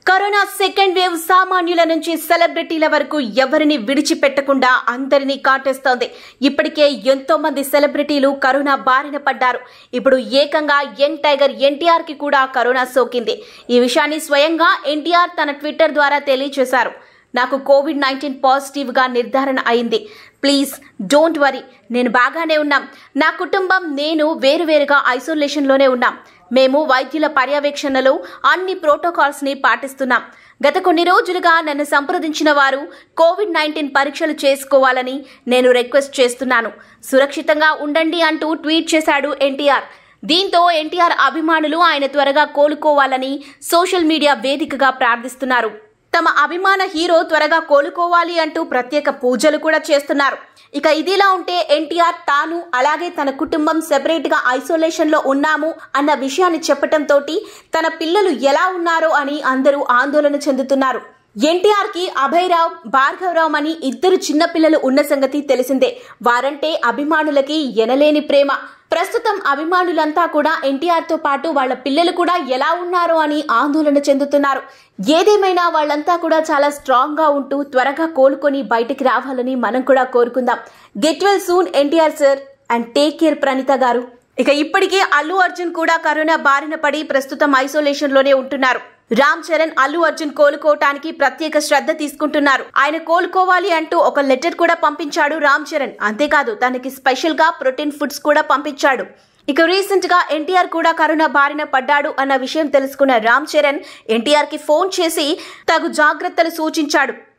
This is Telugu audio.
కరోనా సెకండ్ వేవ్ సామాన్యుల నుంచి సెలబ్రిటీల వరకు ఎవరిని విడిచిపెట్టకుండా అందరినీ కాటేస్తోంది ఇప్పటికే ఎంతో మంది సెలబ్రిటీలు కరోనా బారిన పడ్డారు ఇప్పుడు ఏకంగా యంగ్ టైగర్ ఎన్టీఆర్ కి కూడా కరోనా సోకింది ఈ విషయాన్ని స్వయంగా ఎన్టీఆర్ తన ట్విట్టర్ ద్వారా తెలియజేశారు నాకు కోవిడ్ నైన్టీన్ పాజిటివ్గా నిర్ధారణ అయింది ప్లీజ్ డోంట్ వరీ నేను బాగానే ఉన్నాం నా కుటుంబం నేను వేరువేరుగా ఐసోలేషన్లోనే ఉన్నాం మేము వైద్యుల పర్యవేక్షణలో అన్ని ప్రోటోకాల్స్ని పాటిస్తున్నాం గత కొన్ని రోజులుగా నన్ను సంప్రదించిన వారు కోవిడ్ నైన్టీన్ పరీక్షలు చేసుకోవాలని నేను రిక్వెస్ట్ చేస్తున్నాను సురక్షితంగా ఉండండి అంటూ ట్వీట్ చేశాడు ఎన్టీఆర్ దీంతో ఎన్టీఆర్ అభిమానులు ఆయన త్వరగా కోలుకోవాలని సోషల్ మీడియా వేదికగా ప్రార్థిస్తున్నారు తమ అభిమాన హీరో త్వరగా కోలుకోవాలి అంటూ ప్రత్యేక పూజలు కూడా చేస్తున్నారు ఇక ఇదిలా ఉంటే ఎన్టీఆర్ తాను అలాగే తన కుటుంబం సెపరేట్ గా ఐసోలేషన్ లో ఉన్నాము అన్న విషయాన్ని చెప్పటంతో తన పిల్లలు ఎలా ఉన్నారో అని అందరూ ఆందోళన చెందుతున్నారు ఎన్టీఆర్ కి అభయరావ్ భార్గవరావు అని ఇద్దరు చిన్నపిల్లలు ఉన్న సంగతి తెలిసిందే వారంటే అభిమానులకి ఎనలేని ప్రేమ ప్రస్తుతం అభిమానులంతా కూడా ఎన్టీఆర్ తో పాటు వాళ్ళ పిల్లలు కూడా ఎలా ఉన్నారో అని ఆందోళన చెందుతున్నారు ఏదేమైనా వాళ్ళంతా కూడా చాలా స్ట్రాంగ్ గా ఉంటూ త్వరగా కోలుకొని బయటికి రావాలని మనం కూడా కోరుకుందాం get well soon NTR sir and take care Praneetha గారు ఇక ఇప్పటికే అల్లు అర్జున్ కూడా కరోనా బారిన పడి ప్రస్తుతం ఐసోలేషన్ లోనే ఉంటున్నారు రామ్ చరణ్ అల్లు అర్జున్ కోలుకోవటానికి ప్రత్యేక శ్రద్ధ తీసుకుంటున్నారు ఆయన కోలుకోవాలి అంటూ ఒక లెటర్ కూడా పంపించాడు రామ్ చరణ్ అంతేకాదు తనకి స్పెషల్ గా ప్రోటీన్ ఫుడ్స్ కూడా పంపించాడు ఇక రీసెంట్ గా ఎన్టీఆర్ కూడా కరోనా బారిన పడ్డాడు అన్న విషయం తెలుసుకున్న రామ్ చరణ్ ఎన్టీఆర్ కి ఫోన్ చేసి తగు జాగ్రత్తలు సూచించాడు